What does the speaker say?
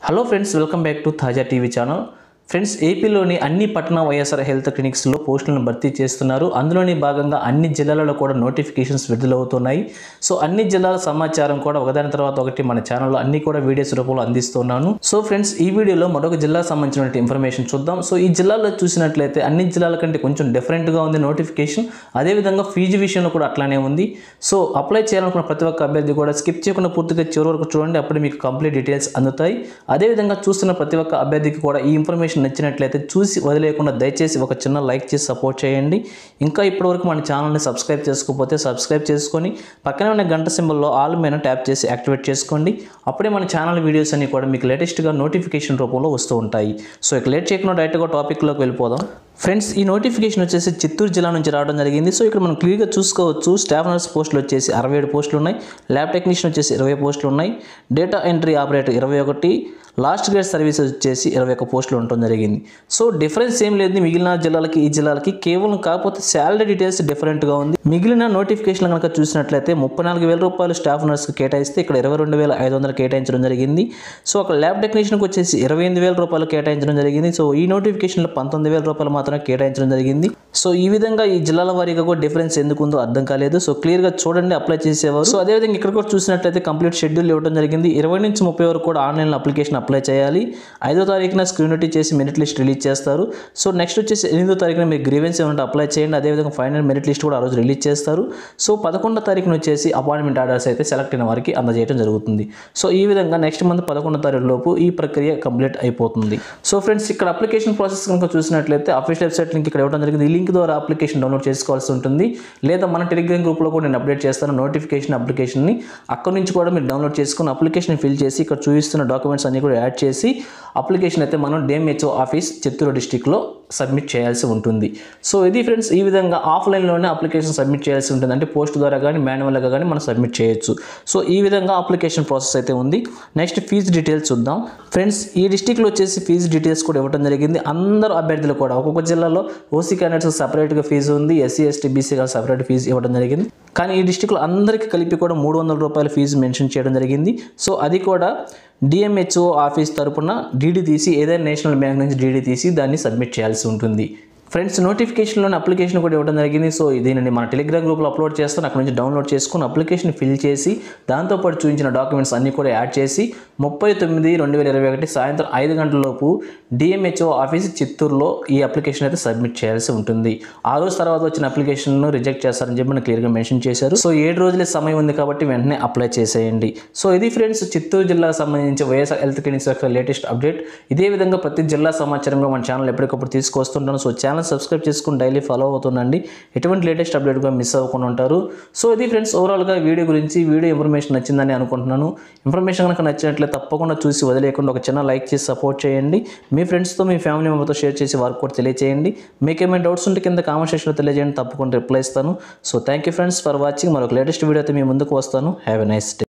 hello friends welcome back to Taaza TV channel friends ఏపీలోని అన్ని పట్టణ వైఎస్ఆర్ హెల్త్ క్లినిక్స్లో పోస్టులను భర్తీ చేస్తున్నారు అందులోని భాగంగా అన్ని జిల్లాలలో కూడా నోటిఫికేషన్స్ విడుదలవుతున్నాయి సో అన్ని జిల్లాల సమాచారం కూడా ఒకదాని తర్వాత ఒకటి మన ఛానల్లో అన్ని కూడా వీడియోస్ రూపంలో అందిస్తున్నాను సో ఫ్రెండ్స్ ఈ వీడియోలో మరొక జిల్లాకు సంబంధించిన ఇన్ఫర్మేషన్ చూద్దాం సో ఈ జిల్లాలో చూసినట్లయితే అన్ని జిల్లాల కంటే కొంచెం డిఫరెంట్గా ఉంది నోటిఫికేషన్ అదేవిధంగా ఫీజు విషయంలో కూడా అట్లానే ఉంది సో అప్లై చేయాలనుకున్న ప్రతి ఒక్క అభ్యర్థి కూడా స్కిప్ చేయకుండా పూర్తిగా చివరి వరకు చూడండి అప్పుడు మీకు కంప్లీట్ డీటెయిల్స్ అందుతాయి అదేవిధంగా చూస్తున్న ప్రతి ఒక్క అభ్యర్థికి కూడా ఈ ఇన్ఫర్మేషన్ నచ్చినట్లయితే చూసి వదిలేయకుండా దయచేసి ఒక చిన్న లైక్ చేసి సపోర్ట్ చేయండి ఇంకా ఇప్పటివరకు మన ఛానల్ని సబ్స్క్రైబ్ చేసుకోకపోతే సబ్స్క్రైబ్ చేసుకొని పక్కనే ఉన్న గంట సింబల్లో ఆల్ మీద ట్యాప్ చేసి యాక్టివేట్ చేసుకోండి అప్పుడే మన ఛానల్ వీడియోస్ అన్ని కూడా మీకు లేటెస్ట్గా నోటిఫికేషన్ రూపంలో వస్తూ ఉంటాయి సో ఇక లేట్ చేయకుండా డైరెక్ట్గా టాపిక్లోకి వెళ్ళిపోదాం ఫ్రెండ్స్ ఈ నోటిఫికేషన్ వచ్చేసి చిత్తూరు జిల్లా నుంచి రావడం జరిగింది సో ఇక్కడ మనం క్లియర్గా చూసుకోవచ్చు స్టాఫ్ నర్స్ పోస్టులు వచ్చేసి అరవై ఏడు పోస్టులు ఉన్నాయి ల్యాబ్ టెక్నీషియన్ వచ్చేసి ఇరవై పోస్టులు ఉన్నాయి డేటా ఎంట్రీ ఆపరేటర్ ఇరవై ఒకటి లాస్ట్ గ్రేడ్ సర్వీసెస్ వచ్చేసి ఇరవై ఒక్క పోస్టులు ఉండటం జరిగింది సో డిఫరెన్స్ ఏం లేదు మిగిలిన జిల్లాలకి ఈ జిల్లాలకి కేవలం కాకపోతే శాలరీ డీటెయిల్స్ డిఫరెంట్గా ఉంది మిగిలిన నోటిఫికేషన్ కనుక చూసినట్లయితే ముప్పై నాలుగు వేల రూపాయలు స్టాఫ్ నర్స్కి కేటాయిస్తే ఇక్కడ ఇరవై రెండు వేల ఐదు వందలు కేటాయించడం జరిగింది సో అక్కడ ల్యాబ్ టెక్నీషియన్కి వచ్చేసి ఇరవై ఎనిమిది వేల రూపాయలు కేటాయించడం జరిగింది సో ఈ నోటిఫికేషన్లో పంతొమ్మిది వేల రూపాయలు మాత్రమే కేటాయించడం జరిగింది సో ఈ విధంగా ఈ జిల్లాల వారీగా కూడా డిఫరెన్స్ ఎందుకు ఉందో అర్థం కాలేదు సో క్లియర్గా చూడండి అప్లై చేసేవారు సో అదేవిధంగా ఇక్కడ కూడా చూసినట్లయితే కంప్లీట్ షెడ్యూల్ ఇవ్వడం జరిగింది ఇరవై నుంచి ముప్పై వరకు కూడా ఆన్లైన్లో అప్లికేషన్ అప్లై చేయాలి ఐదో తారీఖున స్క్రీనిటీ చేసి మెరిట్ లిస్ట్ రిలీజ్ చేస్తారు సో నెక్స్ట్ వచ్చేసి ఎనిమిదో తారీఖున మీరు గ్రీవెన్స్ ఏమంటే అప్లై చేయండి అదేవిధంగా ఫైనల్ మెరిట్ లిస్ట్ కూడా ఆ రోజు రిలీజ్ చేస్తారు సో పదకొండో తారీఖున వచ్చేసి అపాయింట్మెంట్ ఆర్డర్స్ అయితే సెలెక్ట్ అయిన వారికి అందజేయడం జరుగుతుంది సో ఈ విధంగా నెక్స్ట్ మంత్ పదకొండో తారీఖు లోపు ఈ ప్రక్రియ కంప్లీట్ అయిపోతుంది సో ఫ్రెండ్స్ ఇక్కడ అప్లికేషన్ ప్రాసెస్ కనుక చూసినట్లయితే అఫీషియల్ వెబ్సైట్ లింక్ ఇక్కడ ఇవ్వడం జరిగింది ఈ లింక్ ద్వారా అప్లికేషన్ డౌన్లోడ్ చేసుకోవాల్సి ఉంటుంది లేదా మన టెలిగ్రామ్ గ్రూప్లో కూడా నేను అప్డేట్ చేస్తాను నోటిఫికేషన్ అప్లికేషన్ని అక్కడ నుంచి కూడా మీరు డౌన్లోడ్ చేసుకుని అప్లికేషన్ ఫిల్ చేసి ఇక్కడ చూపిస్తున్న డాక్యుమెంట్స్ అన్ని కూడా యాడ్ చేసి అప్లికేషన్ అయితే మనం డిఎంహెచ్ఓ ఆఫీస్ చిత్తూరు డిస్టిక్లో సబ్మిట్ చేయాల్సి ఉంటుంది సో ఇది ఫ్రెండ్స్ ఈ విధంగా ఆఫ్లైన్లోనే అప్లికేషన్ సబ్మిట్ చేయాల్సి ఉంటుంది అంటే పోస్ట్ ద్వారా కానీ మాన్యువల్గా కానీ మనం సబ్మిట్ చేయొచ్చు సో ఈ విధంగా అప్లికేషన్ ప్రాసెస్ అయితే ఉంది నెక్స్ట్ ఫీజు డీటెయిల్స్ చూద్దాం ఫ్రెండ్స్ ఈ డిస్టిక్లో వచ్చేసి ఫీజు డీటెయిల్స్ కూడా ఇవ్వడం జరిగింది అందరూ అభ్యర్థులు కూడా ఒక్కొక్క జిల్లాలో ఓసీ క్యాండిడేట్స్ సపరేట్గా ఫీజు ఉంది SC ST BC separate fee ఇవ్వడం జరిగింది కానీ ఈ డిస్టిక్లో అందరికీ కలిపి కూడా మూడు వందల రూపాయల ఫీజు మెన్షన్ చేయడం జరిగింది సో అది కూడా డిఎంహెచ్ఓ ఆఫీస్ తరపున డీడీ తీసి ఏదైనా నేషనల్ బ్యాంక్ నుంచి డీడీ తీసి దాన్ని సబ్మిట్ చేయాల్సి ఉంటుంది ఫ్రెండ్స్ నోటిఫికేషన్లోని అప్లికేషన్ కూడా ఇవ్వడం జరిగింది సో దీనిని మన టెలిగ్రామ్ గ్రూప్లో అప్లోడ్ చేస్తాను అక్కడ నుంచి డౌన్లోడ్ చేసుకుని అప్లికేషన్ ఫిల్ చేసి దాంతోపాటు చూపించిన డాక్యుమెంట్స్ అన్నీ కూడా యాడ్ చేసి ముప్పై తొమ్మిది రెండు వేల ఇరవై ఒకటి సాయంత్రం ఐదు గంటల లోపు డిఎంహెచ్ఓ ఆఫీస్ చిత్తూరులో ఈ అప్లికేషన్ అయితే సబ్మిట్ చేయాల్సి ఉంటుంది ఆ రోజు తర్వాత వచ్చిన అప్లికేషన్ను రిజెక్ట్ చేస్తారని చెప్పి మనకు క్లియర్గా మెన్షన్ చేశారు సో ఏడు రోజులే సమయం ఉంది కాబట్టి వెంటనే అప్లై చేసేయండి సో ఇది ఫ్రెండ్స్ చిత్తూరు జిల్లాకు సంబంధించి వైఎస్ఆర్ హెల్త్ క్లినిక్స్ యొక్క లేటెస్ట్ అప్డేట్ ఇదే విధంగా ప్రతి జిల్లా సమాచారంగా మన ఛానల్ ఎప్పటికప్పుడు తీసుకొస్తుంటాను సో ఛానల్ సబ్స్క్రైబ్ చేసుకుని డైలీ ఫాలో అవుతుండండి ఎటువంటి లేటెస్ట్ అప్డేట్ కూడా మిస్ అవ్వకుండా ఉంటారు సో ఇది ఫ్రెండ్స్ ఓవరాల్గా వీడియో గురించి వీడియో ఇన్ఫర్మేషన్ నచ్చిందని అనుకుంటున్నాను ఇన్ఫర్మేషన్ కనుక నచ్చినట్లయితే తప్పకుండా చూసి వదిలేయకుండా ఒక చిన్న లైక్ చేసి సపోర్ట్ చేయండి మీ ఫ్రెండ్స్తో మీ ఫ్యామిలీ మెంబర్తో షేర్ చేసి వారికి కూడా తెలియజేయండి మీకు ఏమైనా డౌట్స్ ఉంటే కింద కామెంట్ సెక్షన్లో తెలియజేయండి తప్పకుండా రిప్లై ఇస్తాను so thank you friends for watching మరొక లేటెస్ట్ వీడియో అయితే మీ ముందుకు వస్తాను హ్యావ్ ఎ నైస్ డే